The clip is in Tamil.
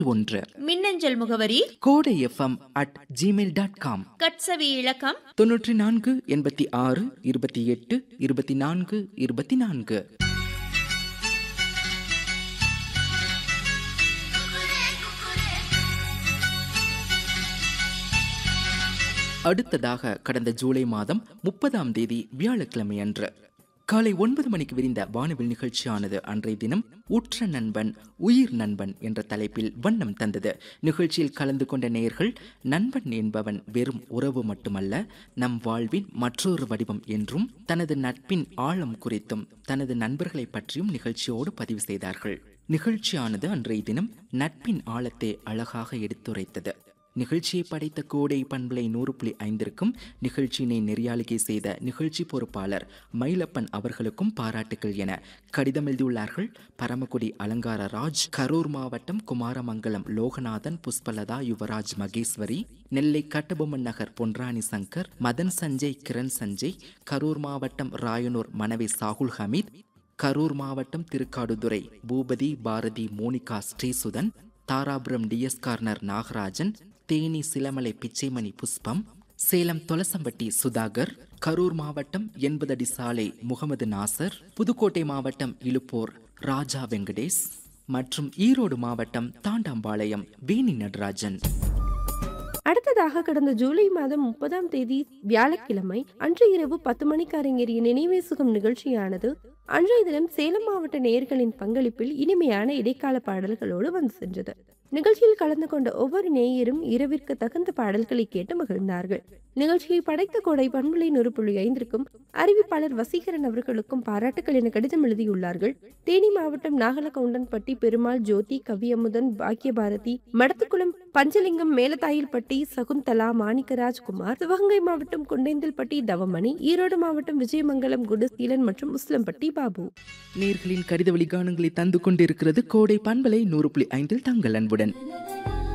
ஒன்று மின்னஞ்சல் முகவரி Kodai FM at Gmail dot com கட்சவி இலக்கம் தொன்னூற்றி நான்கு எண்பத்தி ஆறு இருபத்தி எட்டு இருபத்தி நான்கு இருபத்தி நான்கு அடுத்ததாக கடந்த ஜூலை மாதம் முப்பதாம் தேதி வியாழக்கிழமை அன்று காலை ஒன்பது மணிக்கு விரிந்த வானவில் நிகழ்ச்சியானது அன்றைய தினம் உற்ற நண்பன் உயிர் நண்பன் என்ற தலைப்பில் வண்ணம் தந்தது நிகழ்ச்சியில் கலந்து கொண்ட நேயர்கள் நண்பன் என்பவன் வெறும் உறவு மட்டுமல்ல நம் வாழ்வின் மற்றொரு வடிவம் என்றும் தனது நட்பின் ஆழம் குறித்தும் தனது நண்பர்களை பற்றியும் நிகழ்ச்சியோடு பதிவு செய்தார்கள் நிகழ்ச்சியானது அன்றைய தினம் நட்பின் ஆழத்தை அழகாக எடுத்துரைத்தது நிகழ்ச்சியை படைத்த கோடை பண்பலை நூறு புள்ளி ஐந்திற்கும் நிகழ்ச்சியினை நெறியாளிகை செய்த நிகழ்ச்சி பொறுப்பாளர் மயிலப்பன் அவர்களுக்கும் பாராட்டுகள் என கடிதம் எழுதியுள்ளார்கள் பரமக்குடி அலங்கார ராஜ் கரூர் மாவட்டம் குமாரமங்கலம் லோகநாதன் புஷ்பலதா யுவராஜ் மகேஸ்வரி நெல்லை கட்டபொம்மன் நகர் பொன்ராணி சங்கர் மதன் சஞ்சய் கிரண் சஞ்சய் கரூர் மாவட்டம் ராயனூர் மனைவி சாகுல் ஹமீத் கரூர் மாவட்டம் Thirukkaduthurai Boopathi Bharathi Monica Srisudhan Dharapuram TS corner Nagarajan Theni Silamalai Pichaimani Pushpam Salem Tholasampatti Sudhakar Karur மாவட்டம் எண்பது அடி சாலை முகமது நாசர் புதுக்கோட்டை மாவட்டம் இலுப்போர் ராஜா வெங்கடேஷ் மற்றும் ஈரோடு மாவட்டம் தாண்டாம்பாளையம் வேணி நடராஜன் அடுத்ததாக கடந்த ஜூலை மாதம் முப்பதாம் தேதி வியாழக்கிழமை அன்று இரவு பத்து மணிக்கு அரங்கேறிய நினைவேசுகம் நிகழ்ச்சியானது அன்றைய தினம் சேலம் மாவட்ட நேயர்களின் பங்களிப்பில் இனிமையான இடைக்கால பாடல்களோடு வந்து சென்றது நிகழ்ச்சியில் கலந்து கொண்ட ஒவ்வொரு நேயரும் இரவிற்கு தகுந்த பாடல்களை கேட்டு மகிழ்ந்தார்கள் நிகழ்ச்சியை படைத்த கோடை பண்புலை நூறு புள்ளி ஐந்திற்கும் அறிவிப்பாளர் வசீகரன் அவர்களுக்கும் பாராட்டுகள் என கடிதம் எழுதியுள்ளார்கள் தேனி மாவட்டம் நாகலகவுண்டன்பட்டி பெருமாள் ஜோதி கவியமுதன் பாக்கியபாரதி மடத்துக்குளம் பஞ்சலிங்கம் மேலதாயில்பட்டி சகுந்தலா மாணிக்கராஜ் குமார் சிவகங்கை மாவட்டம் குண்டேந்தல்பட்டி தவமணி ஈரோடு மாவட்டம் விஜயமங்கலம் குடுசீலன் மற்றும் முஸ்லம்பட்டி பாபு நேர்களின் கடித வழிகாணங்களை தந்து கொண்டிருக்கிறது கோடை பண்பலை நூறு புள்ளி ஐந்தில் தங்கள் அன்புடன்